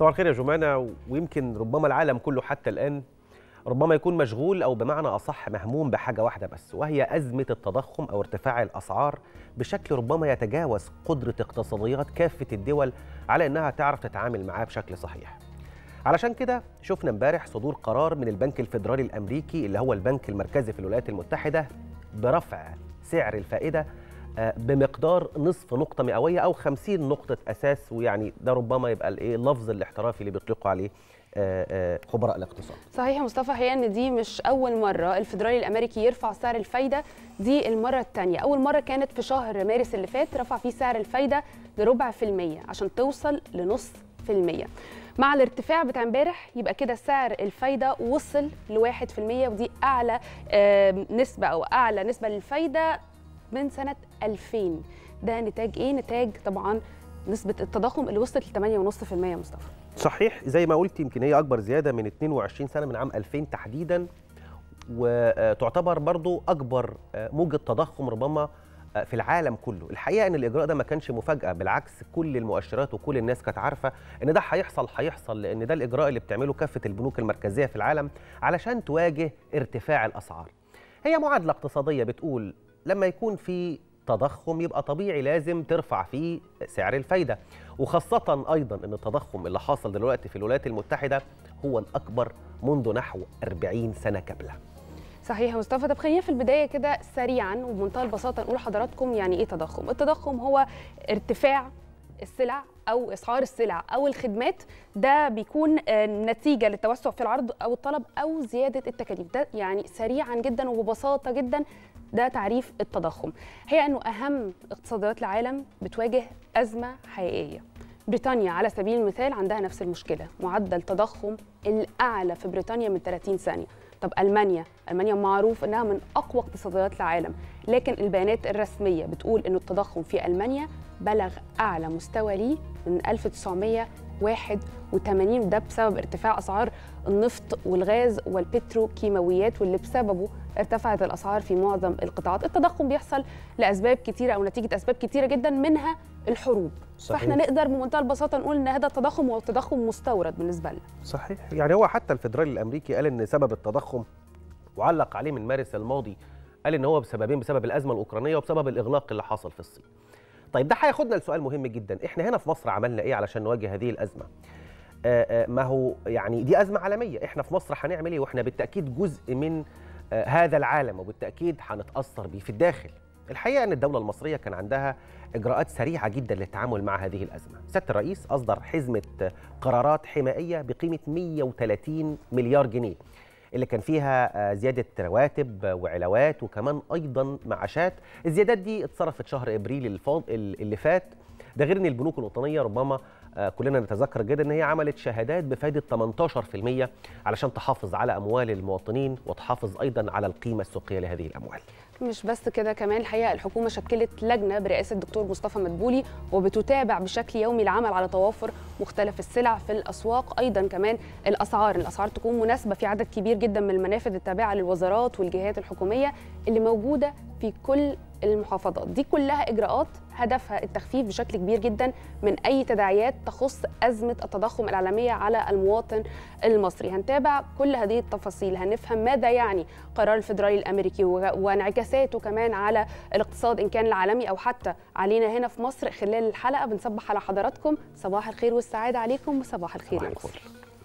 صباح الخير يا جمانة ويمكن ربما العالم كله حتى الآن ربما يكون مشغول أو بمعنى أصح مهموم بحاجة واحدة بس وهي أزمة التضخم أو ارتفاع الأسعار بشكل ربما يتجاوز قدرة اقتصاديات كافة الدول على أنها تعرف تتعامل معاه بشكل صحيح علشان كده شفنا امبارح صدور قرار من البنك الفيدرالي الأمريكي اللي هو البنك المركزي في الولايات المتحدة برفع سعر الفائدة آه، بمقدار نصف نقطة مئوية أو 50 نقطة أساس ويعني ده ربما يبقى الإيه اللفظ الاحترافي اللي بيطلقوا عليه آه، آه، خبراء الاقتصاد. صحيح يا مصطفى هي ان دي مش اول مره الفدرالي الامريكي يرفع سعر الفايده دي المره الثانيه اول مره كانت في شهر مارس اللي فات رفع فيه سعر الفايده لربع في المية عشان توصل لنص في المية مع الارتفاع بتاع امبارح يبقى كده سعر الفايده وصل لواحد في المية ودي اعلى آه، نسبه او اعلى نسبه للفايده من سنه 2000 ده نتاج ايه نتاج طبعا نسبه التضخم اللي وصلت ل 8.5% يا مصطفى صحيح زي ما قلت يمكن هي أكبر زيادة من 22 سنة من عام 2000 تحديدا وتعتبر برضو أكبر آه، موجة تضخم ربما آه، في العالم كله الحقيقة أن الإجراء ده ما كانش مفاجأة بالعكس كل المؤشرات وكل الناس كانت عارفة أن ده هيحصل هيحصل لأن ده الإجراء اللي بتعمله كافة البنوك المركزية في العالم علشان تواجه ارتفاع الأسعار هي معادلة اقتصادية بتقول لما يكون في تضخم يبقى طبيعي لازم ترفع فيه سعر الفايدة وخاصة أيضا أن التضخم اللي حاصل دلوقتي في الولايات المتحدة هو الأكبر منذ نحو 40 سنة كاملة صحيح يا مصطفى طب خلينا في البدايه كده سريعا وبمنتهى البساطه نقول لحضراتكم يعني ايه تضخم التضخم هو ارتفاع السلع او اسعار السلع او الخدمات ده بيكون آه، نتيجه للتوسع في العرض او الطلب او زياده التكاليف ده يعني سريعا جدا وببساطه جدا ده تعريف التضخم هي انه اهم اقتصاديات العالم بتواجه ازمه حقيقيه بريطانيا على سبيل المثال عندها نفس المشكله معدل تضخم الاعلى في بريطانيا من 30 ثانيه طب المانيا المانيا معروف انها من اقوى اقتصاديات العالم لكن البيانات الرسميه بتقول ان التضخم في المانيا بلغ اعلى مستوى ليه من 1981 ده بسبب ارتفاع اسعار النفط والغاز والبتروكيماويات واللي بسببه ارتفعت الاسعار في معظم القطاعات التضخم بيحصل لاسباب كتيره او نتيجه اسباب كتيره جدا منها الحروب صحيح. فاحنا نقدر بمنتهى البساطه نقول ان هذا التضخم هو تضخم مستورد بالنسبه لنا صحيح يعني هو حتى الفدرالي الأمريكي قال أن سبب التضخم وعلق عليه من مارس الماضي قال ان هو بسببين بسبب الازمه الاوكرانيه وبسبب الاغلاق اللي حصل في الصين. طيب ده هياخدنا لسؤال مهم جدا، احنا هنا في مصر عملنا ايه علشان نواجه هذه الازمه؟ آه، آه، ما هو يعني دي ازمه عالميه، احنا في مصر هنعمل ايه واحنا بالتاكيد جزء من آه، هذا العالم وبالتاكيد هنتاثر بيه في الداخل. الحقيقه ان الدوله المصريه كان عندها اجراءات سريعه جدا للتعامل مع هذه الازمه. سياده الرئيس اصدر حزمه آه، قرارات حمائيه بقيمه 130 مليار جنيه. اللي كان فيها آه، زيادة رواتب آه، وعلاوات وكمان أيضا معاشات الزيادات دي اتصرفت شهر إبريل الفاض- اللي فات ده غير ان البنوك الوطنيه ربما آه، كلنا نتذكر جدا ان هي عملت شهادات بفائده 18% علشان تحافظ على اموال المواطنين وتحافظ ايضا على القيمه السوقيه لهذه الاموال. مش بس كده كمان الحقيقه الحكومه شكلت لجنه برئاسه الدكتور مصطفى مدبولي وبتتابع بشكل يومي العمل على توافر مختلف السلع في الاسواق ايضا كمان الاسعار الاسعار تكون مناسبه في عدد كبير جدا من المنافذ التابعه للوزارات والجهات الحكوميه اللي موجوده في كل المحافظات دي كلها اجراءات هدفها التخفيف بشكل كبير جدا من اي تداعيات تخص ازمه التضخم العالميه على المواطن المصري هنتابع كل هذه التفاصيل هنفهم ماذا يعني قرار الفدرالي الامريكي وغ- وانعكاساته كمان على الاقتصاد ان كان العالمي او حتى علينا هنا في مصر خلال الحلقه بنصبح على حضراتكم صباح الخير والسعاده عليكم وصباح الخير صباح يا مصر الفل.